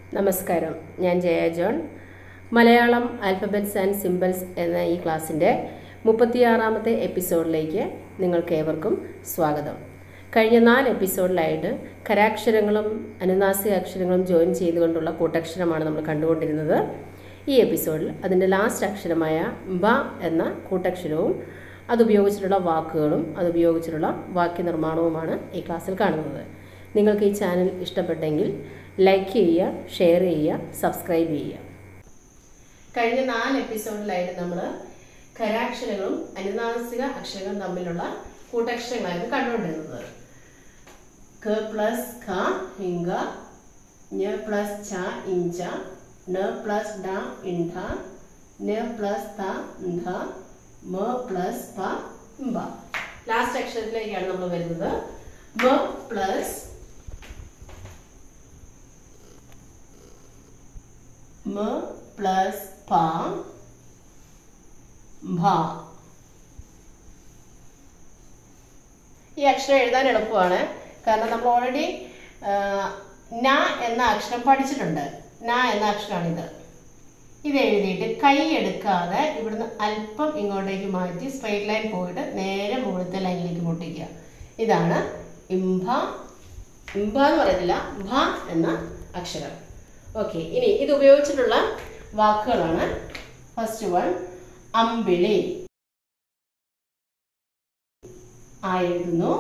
നമസ്കാരം ഞാൻ Jaya John Malayalam alphabets and symbols എന്ന ഈ ക്ലാസ്സിൻ്റെ മുപ്പത്തിയാറാമത്തെ എപ്പിസോഡിലേക്ക് നിങ്ങൾക്ക് ഏവർക്കും സ്വാഗതം കഴിഞ്ഞ നാല് എപ്പിസോഡിലായിട്ട് കരാക്ഷരങ്ങളും അനുനാസിക അക്ഷരങ്ങളും ജോയിൻ ചെയ്തുകൊണ്ടുള്ള കൂട്ടക്ഷരമാണ് നമ്മൾ കണ്ടുകൊണ്ടിരുന്നത് ഈ എപ്പിസോഡിൽ അതിൻ്റെ ലാസ്റ്റ് അക്ഷരമായ ബ എന്ന കൂട്ടക്ഷരവും അതുപയോഗിച്ചിട്ടുള്ള വാക്കുകളും അതുപയോഗിച്ചിട്ടുള്ള വാക്യനിർമ്മാണവുമാണ് ഈ ക്ലാസ്സിൽ കാണുന്നത് നിങ്ങൾക്ക് ഈ ചാനൽ ഇഷ്ടപ്പെട്ടെങ്കിൽ ലൈക്ക് ചെയ്യുക ഷെയർ ചെയ്യുക സബ്സ്ക്രൈബ് ചെയ്യുക കഴിഞ്ഞ നാല് എപ്പിസോഡിലായിട്ട് നമ്മൾ ഖരാക്ഷരങ്ങളും അനുനാസിക അക്ഷരങ്ങളും തമ്മിലുള്ള കൂട്ടക്ഷരങ്ങളായിരുന്നു കണ്ടുകൊണ്ടിരുന്നത് ക പ്ലസ് ഖ ഹിംഗ ഞ പ്ലസ് ഛ ഇഞ്ച ന പ്ലസ് ഡ ഇണ്ഠ ന പ്ലസ് ത ന്ധ മ പ്ലസ് പ ബ ലാസ്റ്റ് അക്ഷരത്തിലേക്കാണ് നമ്മൾ വരുന്നത് മ പ്ലസ് മ പ്ലസ് പ ഭ ഈ അക്ഷരം എഴുതാൻ എളുപ്പമാണ് കാരണം നമ്മൾ ഓൾറെഡി ന എന്ന അക്ഷരം പഠിച്ചിട്ടുണ്ട് ന എന്ന അക്ഷരമാണിത് ഇത് എഴുതിയിട്ട് കൈ എടുക്കാതെ ഇവിടുന്ന് അല്പം ഇങ്ങോട്ടേക്ക് മാറ്റി സ്ട്രൈറ്റ് ലൈൻ പോയിട്ട് നേരെ മുകളിലത്തെ ലൈനിലേക്ക് മുട്ടിക്കുക ഇതാണ് ഇംഭ ഇംഭ എന്ന് പറയത്തില്ല ഭ എന്ന അക്ഷരം ഓക്കെ ഇനി ഇത് ഉപയോഗിച്ചിട്ടുള്ള വാക്കുകളാണ് ഫസ്റ്റ് വൺ അമ്പിളി ആ എഴുതുന്നു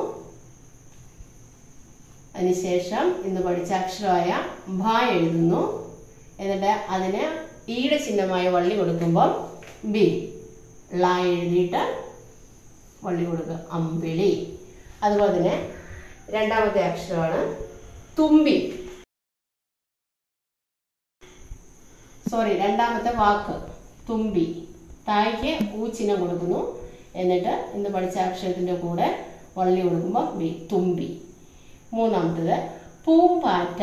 അതിനുശേഷം ഇന്ന് പഠിച്ച അക്ഷരമായ ഭ എഴുതുന്നു എന്നിട്ട് അതിന് ഈയുടെ ചിഹ്നമായ വള്ളി കൊടുക്കുമ്പോൾ ബി ള എഴുതിയിട്ട് വള്ളി കൊടുക്കുക അമ്പിളി അതുപോലെ തന്നെ രണ്ടാമത്തെ അക്ഷരമാണ് തുമ്പി സോറി രണ്ടാമത്തെ വാക്ക് തുമ്പി തായ്ക്ക് ഊ ചിഹ്നം കൊടുക്കുന്നു എന്നിട്ട് ഇന്ന് പഠിച്ച അക്ഷരത്തിൻ്റെ കൂടെ വള്ളി കൊടുക്കുമ്പോൾ ബി തുമ്പി മൂന്നാമത്തത് പൂമ്പാറ്റ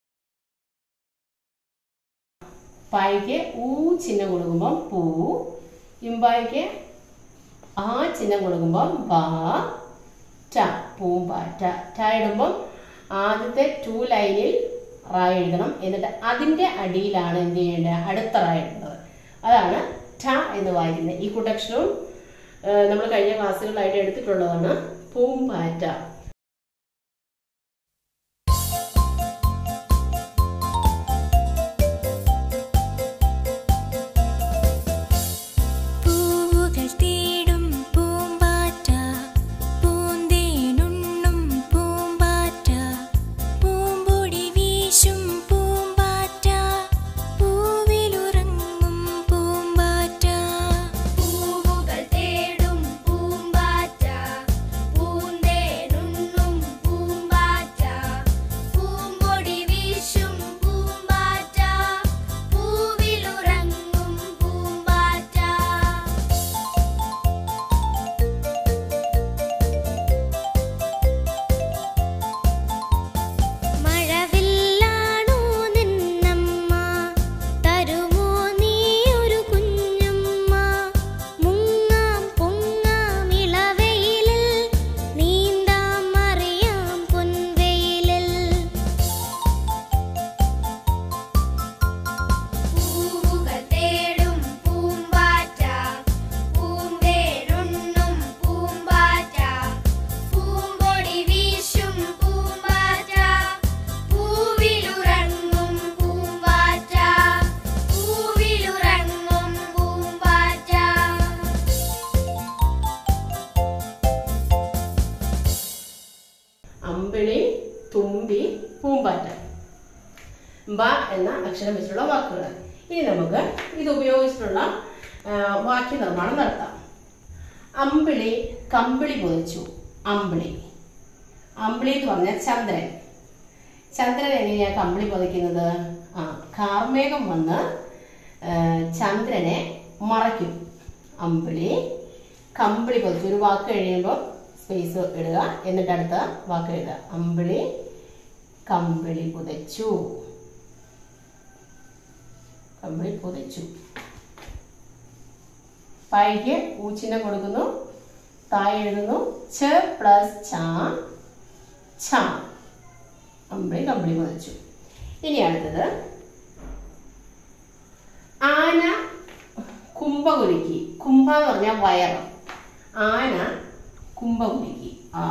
പായ്ക്ക് ഊ ചിഹ്നം കൊടുക്കുമ്പോൾ പൂ ഇമ്പായ്ക്ക് ആ ചിഹ്നം കൊടുക്കുമ്പോൾ ബാ ട പൂമ്പാറ്റ ട ഇടുമ്പം ആദ്യത്തെ ടു ലൈനിൽ റാ എഴുതണം എന്നിട്ട് അതിൻ്റെ അടിയിലാണ് എന്ത് ചെയ്യേണ്ടത് അടുത്ത റാ എഴുതുന്നത് അതാണ് ട എന്ന് വായിക്കുന്നത് ഈ കൂട്ടക്ഷരവും നമ്മൾ കഴിഞ്ഞ ക്ലാസ്സുകളിലായിട്ട് എടുത്തിട്ടുള്ളതാണ് പൂമ്പാറ്റ പൂവുകൾ തേടും പൂമ്പാറ്റ പൂന്തേനുണ്ണും പൂമ്പാറ്റ പൂമ്പൊടി വീശും പൂമ്പാറ്റ പൂവിലുറങ്ങും പൂമ്പാറ്റ പൂവുകൾ തേടും പൂമ്പാറ്റ പൂന്തേനുണ്ണും പൂമ്പാറ്റ പൂമ്പൊടി വീശും പൂമ്പാറ്റ പൂവിലുറങ്ങും പൂമ്പാറ്റ മഴവില്ലാണോ നിന്നമ്മ തരുമോ നീ ഒരു കുഞ്ഞമ്മ മുങ്ങാം പൊങ്ങാം ഇളവെയിലിൽ നീന്താം അറിയാം പൊൻവെയിലിൽ പൂവുകൾ തേടും പൂമ്പാറ്റ പൂന്തേനുണ്ണും പൂമ്പാറ്റ പൂമ്പൊടി വീശും പൂമ്പാറ്റ പൂവിലുറങ്ങും പൂമ്പാറ്റ പൂവിലുറങ്ങും പൂമ്പാറ്റ അമ്പിളി തുമ്പി പൂമ്പാറ്റ ബ എന്ന അക്ഷരം വെച്ചിട്ടുള്ള വാക്കുകൾ ഇനി നമുക്ക് ഇത് ഉപയോഗിച്ചിട്ടുള്ള ആ, വാക്യ നിർമ്മാണം നടത്താം അമ്പിളി കമ്പിളി പൊതിച്ചു അമ്പിളി അമ്പിളി എന്ന് പറഞ്ഞാൽ ചന്ദ്രൻ ചന്ദ്രൻ എങ്ങനെയാ കമ്പിളി പൊതിക്കുന്നത് ആ കാർമേഘം വന്ന് ആ, ചന്ദ്രനെ മറയ്ക്കും അമ്പിളി കമ്പിളി പൊതിച്ചു ഒരു വാക്ക് കഴിയുമ്പോൾ സ്പേസ് ഇടുക എന്നിട്ട് അടുത്ത വാക്ക് എഴുതുക അമ്പിളി കമ്പിളി പുതച്ചു കമ്പിളി പുതച്ചു പായ്ക്ക് ഊച്ചിനെ കൊടുക്കുന്നു താഴെ എഴുതുന്നു ച പ്ലസ് ച ഛ അമ്പിളി കമ്പിളി പുതച്ചു ഇനി അടുത്തത് കുംഭകുലുക്കി കുംഭ എന്ന് പറഞ്ഞാൽ വയറ് ആന കുംഭകുലുക്കി ആ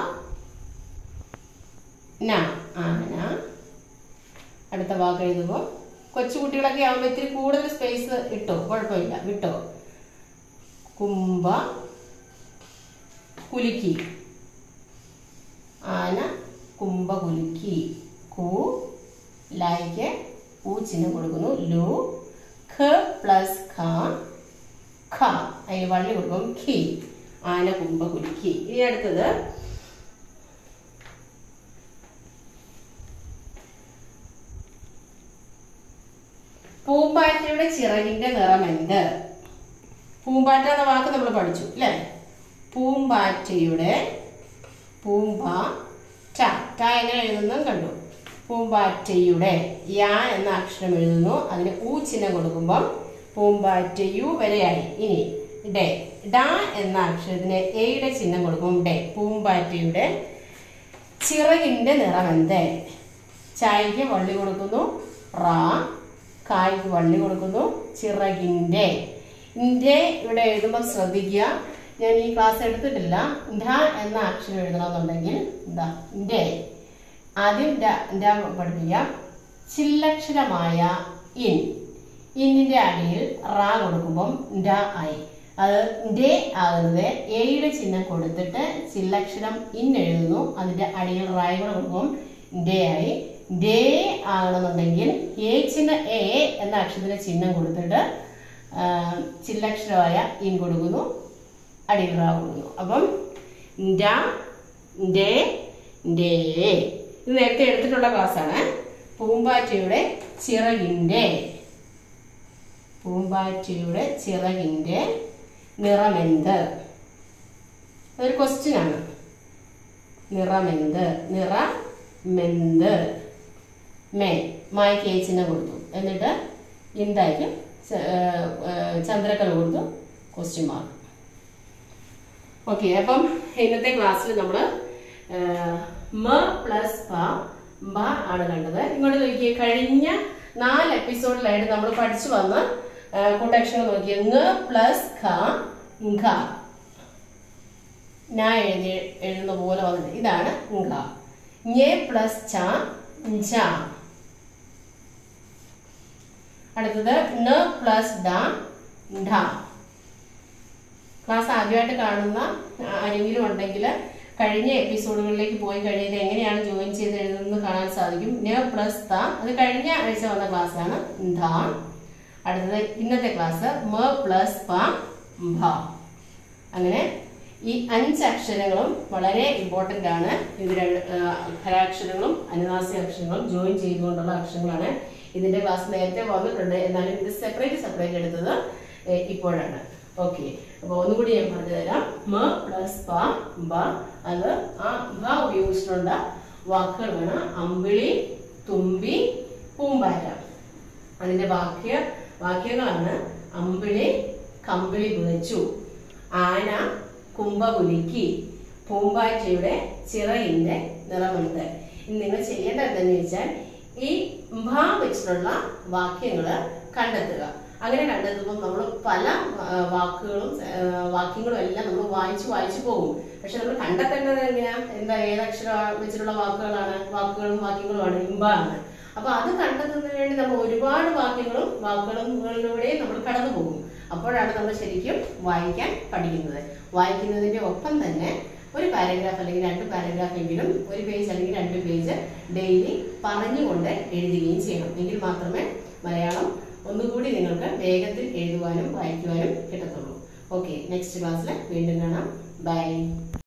ന ആന അടുത്ത വാക്ക് എഴുതുമ്പോൾ കൊച്ചുകുട്ടികളൊക്കെ ആകുമ്പോൾ ഇത്തിരി കൂടുതൽ സ്പേസ് ഇട്ടോ കുഴപ്പമില്ല വിട്ടോ കുംഭ കുലുക്കി ആന കുംഭ കുലുക്കി കു ലായിക്ക് ഊ ചിഹ്നം കൊടുക്കുന്നു ലു ഖ പ്ലസ് ഖ ഖ അതിന് വള്ളി കൊടുക്കും ഖി ആന കുംഭ കുലുക്കി ഇനി അടുത്തത് പൂമ്പാറ്റയുടെ ചിറകിന്റെ നിറം എന്ത് പൂമ്പാറ്റ എന്ന വാക്ക് നമ്മൾ പഠിച്ചു അല്ലേ പൂമ്പാറ്റയുടെ പൂമ്പ ട ട എങ്ങനെ എഴുതുന്നു കണ്ടു പൂമ്പാറ്റയുടെ യാ എന്ന അക്ഷരം എഴുതുന്നു അതിന് ഊ ചിഹ്നം കൊടുക്കുമ്പം പൂമ്പാറ്റയു വരെയായി ഇനി ഡെ ഡ എന്ന അക്ഷരത്തിന് എയുടെ ചിഹ്നം കൊടുക്കുമ്പോൾ ഡെ പൂമ്പാറ്റയുടെ ചിറകിന്റെ നിറം എന്ത് ചായക്ക് വള്ളി കൊടുക്കുന്നു റാ കായ്ക്ക് വള്ളി കൊടുക്കുന്നു ചിറകിന്റെ ഇന്റെ ഇവിടെ എഴുതുമ്പോൾ ശ്രദ്ധിക്കുക ഞാൻ ഈ ക്ലാസ് എടുത്തിട്ടില്ല ഡ എന്ന അക്ഷരം എഴുതണമെന്നുണ്ടെങ്കിൽ എന്താ ഇന്റെ ആദ്യം ഡ ഡ പഠിപ്പിക്കാം ചില്ലക്ഷരമായ ഇൻ ഇന്നിന്റെ അടിയിൽ റാ കൊടുക്കുമ്പം ഡ ആയി അത് ഡേ ആകുന്നത് എയുടെ ചിഹ്നം കൊടുത്തിട്ട് ചില്ലക്ഷരം ഇൻ എഴുതുന്നു അതിന്റെ അടിയിൽ റായ് കൂടെ കൊടുക്കുമ്പം ഡേ ആയി ഡേ ആകണമെന്നുണ്ടെങ്കിൽ എ ചിഹ്ന എ എന്ന അക്ഷരത്തിന്റെ ചിഹ്നം കൊടുത്തിട്ട് ആ, ചില്ലക്ഷരമായ ഇൻ കൊടുക്കുന്നു അടിയിൽ റാ കൊടുക്കുന്നു അപ്പം ഡ ഡേ ഡേ ഇത് നേരത്തെ എടുത്തിട്ടുള്ള ക്ലാസ്സാണ് പൂമ്പാറ്റയുടെ ചിറകിൻ്റെ പൂമ്പാറ്റയുടെ ചിറകിൻ്റെ നിറമെന്ത് അതൊരു ക്വസ്റ്റ്യൻ ആണ് നിറമെന്ത് നിറമെന്ത് മേ മായ്ക്ക് ഏച്ചിനെ കൊടുത്തു എന്നിട്ട് എന്തായിരിക്കും ചന്ദ്രക്കല കൊടുത്തു ക്വസ്റ്റ്യൻ മാർക്ക് ഓക്കെ അപ്പം ഇന്നത്തെ ക്ലാസ്സിൽ നമ്മൾ മ പ്ലസ് പ ബ ആണ് കണ്ടത് ഇങ്ങോട്ട് നോക്കിയേ കഴിഞ്ഞ നാല് എപ്പിസോഡിലായിട്ട് നമ്മൾ പഠിച്ചു വന്ന കൂട്ടക്ഷരം നോക്കിയേ ങ പ്ലസ് ഖ ഘ ഞാൻ എഴുതി എഴുതുന്ന പോലെ വന്നത് ഇതാണ് ഘ ഞെ പ്ലസ് ച ജ അടുത്തത് ന പ്ലസ് ഡ ഢ ക്ലാസ് ആദ്യമായിട്ട് കാണുന്ന ആരെങ്കിലും ഉണ്ടെങ്കിൽ കഴിഞ്ഞ എപ്പിസോഡുകളിലേക്ക് പോയി കഴിഞ്ഞത് എങ്ങനെയാണ് ജോയിൻ ചെയ്ത് എഴുതുന്നത് കാണാൻ സാധിക്കും ന പ്ലസ് ത അത് കഴിഞ്ഞ ആഴ്ച വന്ന ക്ലാസ്സാണ് ധ അടുത്തത് ഇന്നത്തെ ക്ലാസ് മ പ്ലസ് പ ഭ അങ്ങനെ ഈ അഞ്ച് അക്ഷരങ്ങളും വളരെ ഇമ്പോർട്ടൻ്റ് ആണ് ഇത് രണ്ട് ഖരാക്ഷരങ്ങളും അനുനാസിക അക്ഷരങ്ങളും ജോയിൻ ചെയ്തുകൊണ്ടുള്ള അക്ഷരങ്ങളാണ് ഇതിന്റെ ക്ലാസ് നേരത്തെ വന്നിട്ടുണ്ട് എന്നാലും ഇത് സെപ്പറേറ്റ് സെപ്പറേറ്റ് എടുത്തത് ഏ, ഇപ്പോഴാണ് ഓക്കെ അപ്പോൾ ഒന്നുകൂടി ഞാൻ പറഞ്ഞു തരാം മ പ്ലസ് പ ബ അത് ആ ഭ ഉപയോഗിച്ചിട്ടുള്ള വാക്കുകളാണ് അമ്പിളി തുമ്പി പൂമ്പാറ്റ അതിന്റെ വാക്യ വാക്യങ്ങളാണ് അമ്പിളി കമ്പിളി വിളിച്ചു ആന കുംഭകുലുക്കി പൂമ്പാറ്റയുടെ ചിറകിന്റെ നിറമുണ്ട് ഇനി നിങ്ങൾ ചെയ്യേണ്ടത് എന്താണെന്ന് വെച്ചാൽ ഈ ഭ വെച്ചിട്ടുള്ള വാക്യങ്ങൾ കണ്ടെത്തുക അങ്ങനെ കണ്ടെത്തുമ്പോൾ നമ്മൾ പല ആ, വാക്കുകളും ആ, വാക്യങ്ങളും എല്ലാം നമ്മൾ വായിച്ച് വായിച്ചു പോകും പക്ഷെ നമ്മൾ കണ്ടെത്തേണ്ടത് എങ്ങനെയാ എന്താ ഏതക്ഷര വെച്ചിട്ടുള്ള വാക്കുകളാണ് വാക്കുകളും വാക്യങ്ങളുമാണ് ഇമ്പാണ് അപ്പൊ അത് കണ്ടെത്തുന്നതിന് വേണ്ടി നമ്മൾ ഒരുപാട് വാക്യങ്ങളും വാക്കുകളിലൂടെയും നമ്മൾ കടന്നു പോകും അപ്പോഴാണ് നമ്മൾ ശരിക്കും വായിക്കാൻ പഠിക്കുന്നത് വായിക്കുന്നതിന്റെ ഒപ്പം തന്നെ ഒരു പാരഗ്രാഫ് അല്ലെങ്കിൽ രണ്ട് പാരഗ്രാഫ് എങ്കിലും ഒരു പേജ് അല്ലെങ്കിൽ രണ്ട് പേജ് ഡെയിലി പറഞ്ഞുകൊണ്ട് എഴുതുകയും ചെയ്യണം എങ്കിൽ മാത്രമേ മലയാളം ഒന്നുകൂടി നിങ്ങൾക്ക് വേഗത്തിൽ എഴുതുവാനും വായിക്കുവാനും കിട്ടത്തുള്ളൂ ഓക്കെ നെക്സ്റ്റ് ക്ലാസ്സിൽ വീണ്ടും കാണാം ബൈ